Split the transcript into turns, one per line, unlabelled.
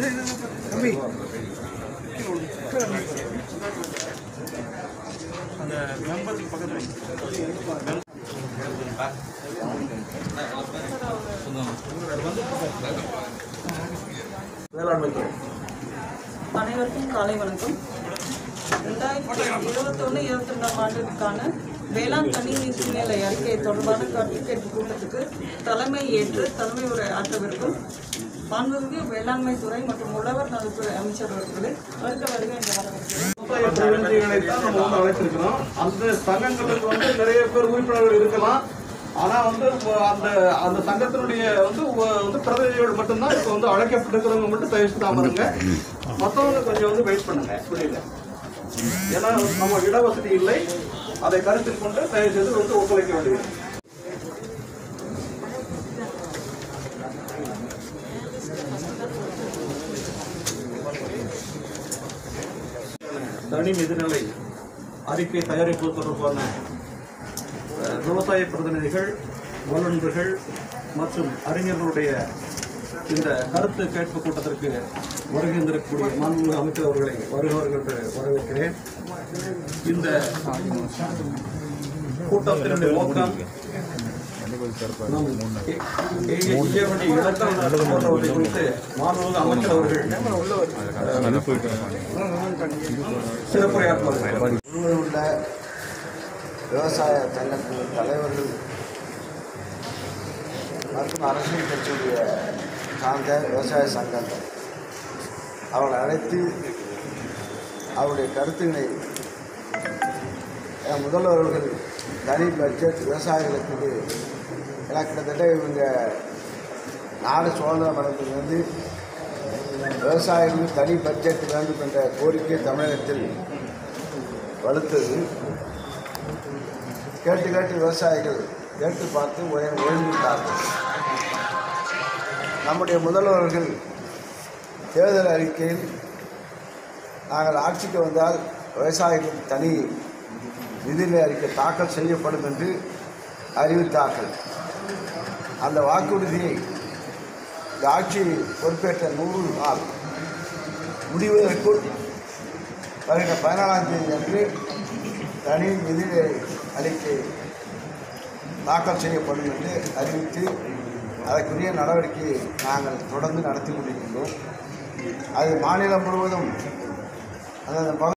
அந்த மெம்பருக்கு பக்கத்தில் வேளாண்மை துறை
அனைவருக்கும் காலை வணக்கம் ரெண்டாயிரத்தி இருபத்தொன்று இருபத்தி ரெண்டாம் ஆண்டிற்கான வேளாண் தண்ணீர் சூழ்நிலை அறிக்கை தொடர்பான கருத்து கேட்பு கூட்டத்துக்கு தலைமை ஏற்று தலைமை உரை ஆற்றவிருக்கும் மாண்புமிகு வேளாண்மை துறை மற்றும் உழவர் நலத்துறை அமைச்சர் அவர்களே வருக வருக என்று வரவேற்கிறேன்
விவசாய பிரதிநிதிகளை தான் நம்ம வந்து அழைச்சிருக்கிறோம் அந்த சங்கங்களுக்கு வந்து நிறைய பேர் உறுப்பினர்கள் இருக்கலாம் ஆனா வந்து உ- அந்த அந்த சங்கத்தினுடைய வந்து உ- வந்து பிரதிநிதிகள் மட்டும்தான் இப்போ வந்து அழைக்கப்பட்டிருக்கிறவங்க மட்டும் தயவு செய்து அமருங்க மற்றவங்க கொஞ்சம் வந்து வெயிட் பண்ணுங்க புரியல ஏன்னா நம்ம இடவசதி இல்லை அதை கருத்தில் கொண்டு தயவு செய்து வந்து ஒத்துழைக்க வேண்டியது தனி நிதிநிலை அறிக்கை தயாரிப்பு தொடர்பான அஹ், விவசாய பிரதிநிதிகள் வல்லுநர்கள் மற்றும் அறிஞர்களுடைய இந்த கருத்து கேட்பு கூட்டத்திற்கு வருகின்றிருக்கக்கூடிய மாண்புமிகு அமைச்சர் அவர்களை வருகிறவர்கள் என்று வரவேற்கிறேன் இந்த கூட்டத்தினுடைய நோக்கம் நம் இ- இ- செய்ய வேண்டிய இலக்கம் போன்றவற்றை குறித்து மாண்புமிகு அமைச்சர் அவர்கள் சிறப்புரையாற்றுவார்கள்
உள்ளூரில் உள்ள விவசாய சங்கத்தின் தலைவர்கள் மற்றும் அரசியல் கட்சியுடைய சார்ந்த விவசாய சங்கங்கள் அவளை அழைத்து அவருடைய கருத்துக்களை என் முதல்வர்கள் தனி பட்ஜெட் விவசாயிகளுக்கு எல்லாம் கிட்டத்தட்ட இவங்க நாடு சுதந்திரம் அடைந்ததிலிருந்து விவசாயிகளுக்கு தனி பட்ஜெட் வேண்டும் என்ற கோரிக்கை தமிழகத்தில் வலுத்தது கேட்டு கேட்டு விவசாயிகள் கேட்டு பார்த்து உயர் உயர்ந்துவிட்டார்கள் நம்முடைய முதல்வர்கள் தேர்தல் அறிக்கையில் நாங்கள் ஆட்சிக்கு வந்தால் விவசாயிகளுக்கு தனி நிதிநிலை அறிக்கை தாக்கல் செய்யப்படும் என்று அறிவித்தார்கள் அந்த வாக்குறுதியை இந்த ஆட்சி பொறுப்பேற்ற நூறு நாள் முடிவதற்குள் வருகிற பதினாலாம் தேதி அன்று தனி நிதி அறிக்கை தாக்கல் செய்யப்படும் என்று அறிவித்து அதற்குரிய நடவடிக்கையை நாங்கள் தொடர்ந்து நடத்தி கொண்டிருக்கின்றோம் அது மாநிலம் முழுவதும் அந்தந்த பகுதி